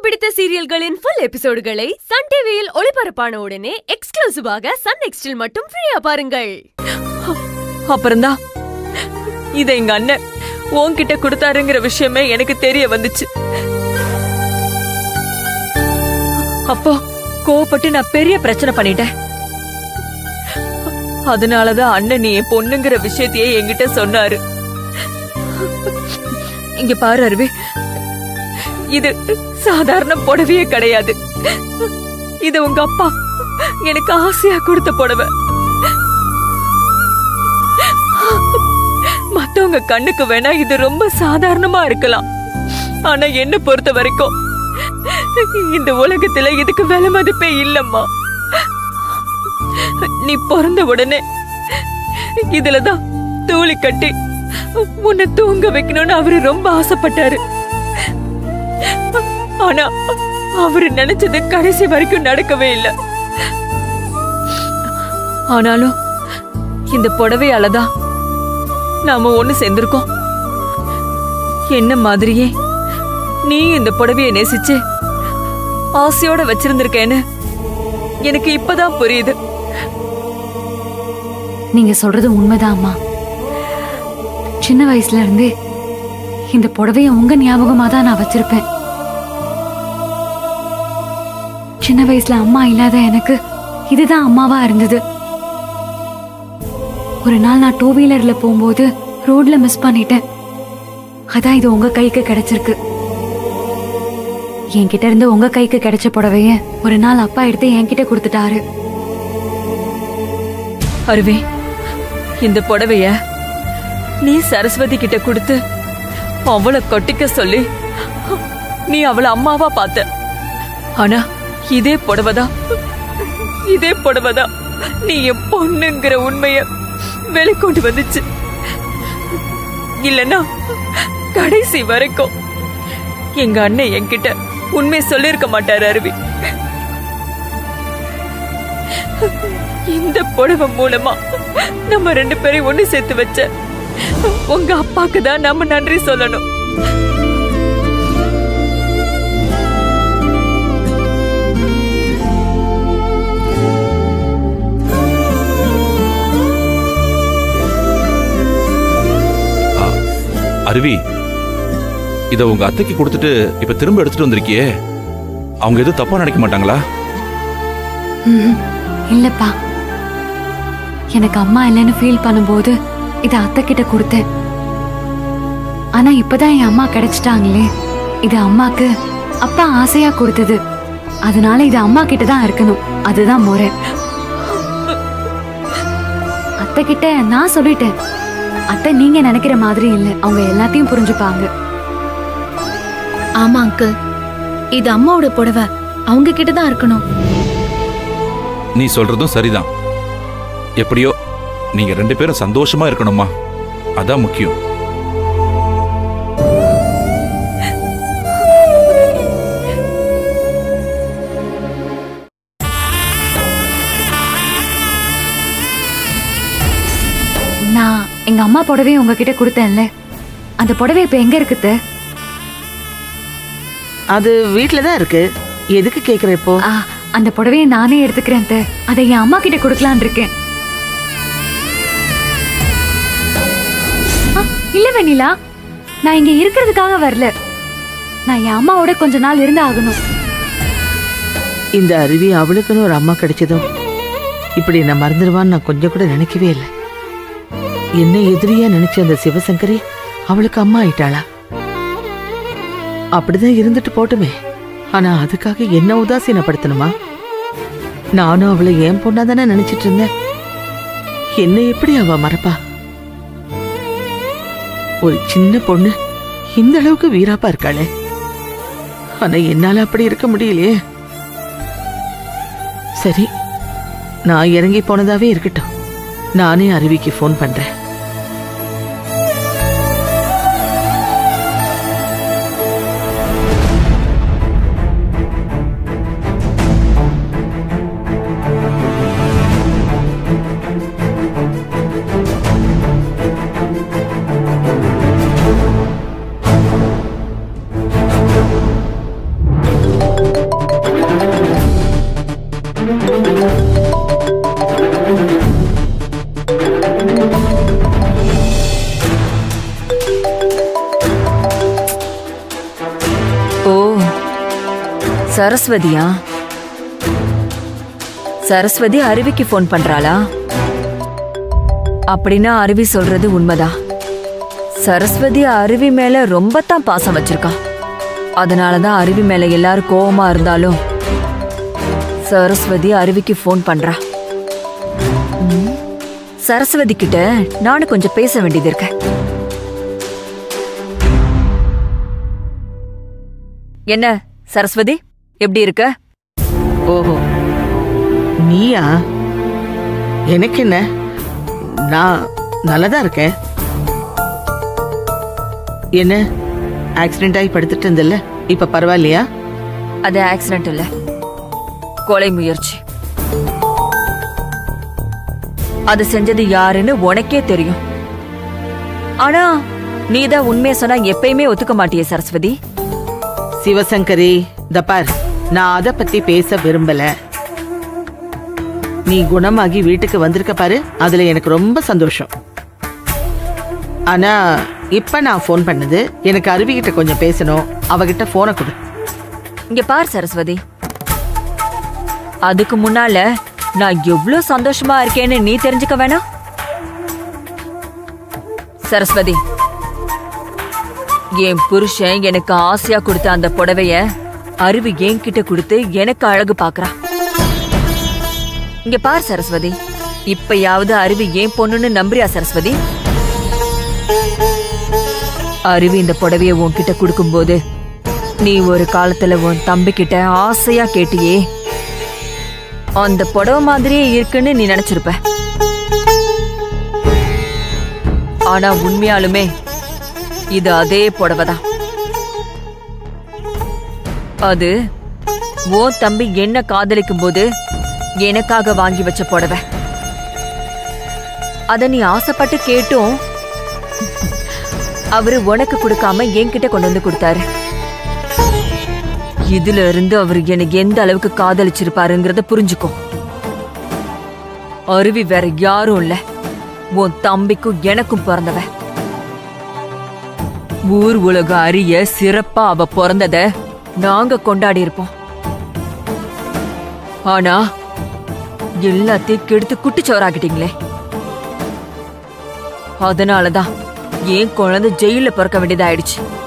பிடித்த சீரியல்களின் full எபிசோடுகளை Sun டிவியில் ஒளிபரப்பான உடனே எக்ஸ்க்ளூசிவாக சன் நெக்ஸ்டில் மட்டும் ஃப்ரீயா பாருங்கள் அப்புறம்தான் இத எங்க அண்ணன் உன்கிட்ட கொடுத்தாருங்கிற விஷயமே எனக்கு தெரிய வந்துச்சு அப்போ கோவப்பட்டு நான் பெரிய பிரச்சனை பண்ணிட்டேன் அதனாலதான் அண்ணன் நீ என் பொண்ணுங்கிற விஷயத்தையே என்கிட்ட சொன்னாரு இங்க பாரு அருவி இது சாதாரண புடவையே கிடையாது இது உங்க அப்பா எனக்கு ஆசையா கொடுத்த புடவை மத்தவங்க கண்ணுக்கு வேணா இது ரொம்ப சாதாரணமா இருக்கலாம் ஆனா என்ன பொறுத்த வரைக்கும் இந்த உலகத்துல இதுக்கு விலை மதிப்பே இல்லம்மா நீ பிறந்த உடனே இதுலதான் தூளி கட்டி உன்னை தூங்க வைக்கணும்னு அவரு ரொம்ப ஆசைப்பட்டாரு ஆனா அவரு நினைச்சது கடைசி வரைக்கும் நடக்கவே இல்லை ஆனாலும் இந்த புடவையாலதான் நாம ஒண்ணு சேர்ந்திருக்கோம் என்ன மாதிரியே நீ இந்த புடவைய நேசிச்சு ஆசையோட வச்சிருந்திருக்கேன்னு எனக்கு இப்பதான் புரியுது நீங்க சொல்றது உண்மைதான் அம்மா சின்ன வயசுல இருந்தே இந்த புடவைய உங்க ஞாபகமா தான் நான் வச்சிருப்பேன் சின்ன வயசுல அம்மா இல்லாத எனக்கு இதுதான் அம்மாவா இருந்தது ஒரு நாள் நான் டூ வீலர்ல போகும்போது ரோட்ல மிஸ் பண்ணிட்டேன் அதான் இது உங்க கைக்கு கிடைச்சிருக்கு என்கிட்ட இருந்து உங்க கைக்கு கிடைச்ச புடவைய ஒரு நாள் அப்பா எடுத்து என்கிட்ட கொடுத்துட்டாரு அருவே இந்த புடவைய நீ சரஸ்வதி கிட்ட கொடுத்து அவளை கொட்டிக்க சொல்லி நீ அவளை அம்மாவா பார்த்த ஆனா இதே புடவைதான் இதே புடவைதான் நீ என் பொண்ணுங்கிற உண்மைய வெளிக்கொண்டு வந்துச்சு இல்லனா கடைசி வரைக்கும் எங்க அண்ணன் என்கிட்ட உண்மை சொல்லிருக்க மாட்டாரு அருவி இந்த புடவை மூலமா நம்ம ரெண்டு பேரையும் ஒண்ணு சேர்த்து வச்ச உங்க அப்பாக்கு தான் நம்ம நன்றி சொல்லணும் ஆ, அருவி இத உங்க அத்தைக்கு கொடுத்துட்டு இப்ப திரும்ப எடுத்துட்டு வந்திருக்கியே அவங்க எதுவும் தப்பா நினைக்க மாட்டாங்களா ம்ஹும். இல்லப்பா எனக்கு அம்மா இல்லைன்னு ஃபீல் பண்ணும்போது இதை அத்தை கிட்ட கொடுத்தேன் ஆனா இப்பதான் என் அம்மா கிடைச்சிட்டாங்களே இது அம்மாக்கு அப்பா ஆசையா கொடுத்தது அதனால இது அம்மா கிட்ட தான் இருக்கணும் அதுதான் முறை அத்தை கிட்ட நான் சொல்லிட்டேன் அத்தை நீங்க நினைக்கிற மாதிரி இல்ல அவங்க எல்லாத்தையும் புரிஞ்சுப்பாங்க ஆமா அங்கிள் இது அம்மாவோட புடவை அவங்க கிட்ட தான் இருக்கணும் நீ சொல்றதும் சரிதான் எப்படியோ நீங்க ரெண்டு பேரும் சந்தோஷமா இருக்கணுமா அதான் முக்கியம் நான் எங்க அம்மா புடவையும் உங்ககிட்ட கொடுத்தேன்ல அந்த புடவை இப்ப எங்க இருக்குது அது வீட்ல தான் இருக்கு எதுக்கு கேக்குற இப்போ ஆ, அந்த புடவையை நானே எடுத்துக்கிறேன் அத்தை. அதை என் அம்மா கிட்ட கொடுக்கலான் இருக்கேன் ஆ, இல்ல வெண்ணிலா நான் இங்க இருக்கிறதுக்காக வரல நான் என் அம்மாவோட கொஞ்ச நாள் இருந்து ஆகணும் இந்த அருவி அவளுக்குன்னு ஒரு அம்மா கிடைச்சதும் இப்படி நான் மறந்துடுவான்னு நான் கொஞ்சம் கூட நினைக்கவே இல்லை என்ன எதிரியா நினைச்ச அந்த சிவசங்கரி அவளுக்கு அம்மா ஆயிட்டாளா அப்படிதான் இருந்துட்டு போட்டுமே ஆனா அதுக்காக என்ன உதாசீனப்படுத்தணுமா நானும் அவளை என் பொண்ணா தானே நினைச்சிட்டு இருந்தேன் என்ன எப்படி அவ மறப்பா ஒரு சின்ன பொண்ணு இந்த அளவுக்கு வீராப்பா இருக்காளே ஆனா என்னால அப்படி இருக்க முடியலையே சரி நான் இறங்கி போனதாவே இருக்கட்டும் நானே அருவிக்கு ஃபோன் பண்றேன் ஓ சரஸ்வதியா சரஸ்வதி அருவிக்கு ஃபோன் பண்றாளா அப்படின்னா அருவி சொல்றது உண்மைதான் சரஸ்வதி அருவி மேல ரொம்ப தான் பாசம் வச்சிருக்கா அதனாலதான் அருவி மேல எல்லாரும் கோவமா இருந்தாலும் சரஸ்வதி அருவிக்கு ஃபோன் பண்றா ம், சரஸ்வதி கிட்ட நானும் கொஞ்சம் பேச வேண்டியது இருக்கு என்ன சரஸ்வதி எப்படி இருக்க ஓஹோ நீயா எனக்கு என்ன நான் நல்லதா இருக்கேன் என்ன ஆக்சிடென்ட் ஆகி படுத்துட்டு இருந்தல்ல இப்ப பரவாயில்லையா அது ஆக்சிடென்ட் இல்ல கொலை முயற்சி அது செஞ்சது யாருன்னு உனக்கே தெரியும் ஆனா நீதான் உண்மையை சொன்னா எப்பயுமே ஒத்துக்க மாட்டியே சரஸ்வதி சிவசங்கரி இந்த பார் நான் அத பத்தி பேச விரும்பல நீ குணமாகி வீட்டுக்கு வந்திருக்க பாரு அதுல எனக்கு ரொம்ப சந்தோஷம் ஆனா இப்ப நான் ஃபோன் பண்ணது எனக்கு அருவிகிட்ட கொஞ்சம் பேசணும் அவகிட்ட போனை கொடு இங்க பார் சரஸ்வதி அதுக்கு முன்னால நான் எவ்ளோ சந்தோஷமா இருக்கேன்னு நீ தெரிஞ்சுக்க வேணாம் சரஸ்வதி என் புருஷன் எனக்கு ஆசையா கொடுத்த அந்த புடவைய அருவி என்கிட்ட கொடுத்து எனக்கு அழகு பாக்குறா இங்க பார் சரஸ்வதி இப்பயாவது அருவி ஏன் பொண்ணுன்னு நம்புறியா சரஸ்வதி அருவி இந்த புடவைய உன்கிட்ட கொடுக்கும்போது நீ ஒரு காலத்துல உன் தம்பி கிட்ட ஆசையா கேட்டியே அந்த புடவை மாதிரியே இருக்குன்னு நீ நினைச்சிருப்ப ஆனா உண்மையாலுமே இது அதே புடவை தான் அது உன் தம்பி என்ன காதலிக்கும் போது எனக்காக வாங்கி வச்ச புடவை அத நீ ஆசைப்பட்டு கேட்டும் அவரு உனக்கு கொடுக்காம என்கிட்ட கொண்டு வந்து கொடுத்தாரு இதுல இருந்து அவர் எனக்கு எந்த அளவுக்கு காதலிச்சிருப்பாருங்கிறத புரிஞ்சுக்கோ அருவி வேற யாரும் இல்ல உன் தம்பிக்கும் எனக்கும் பிறந்தவ ஊர் உலக அறிய சிறப்பா அவ பிறந்தத நாங்க கொண்டாடி இருப்போம் ஆனா எல்லாத்தையும் கெடுத்து குட்டிச்சோறாக்கிட்டீங்களே அதனாலதான் என் குழந்தை ஜெயில பிறக்க வேண்டியதாயிடுச்சு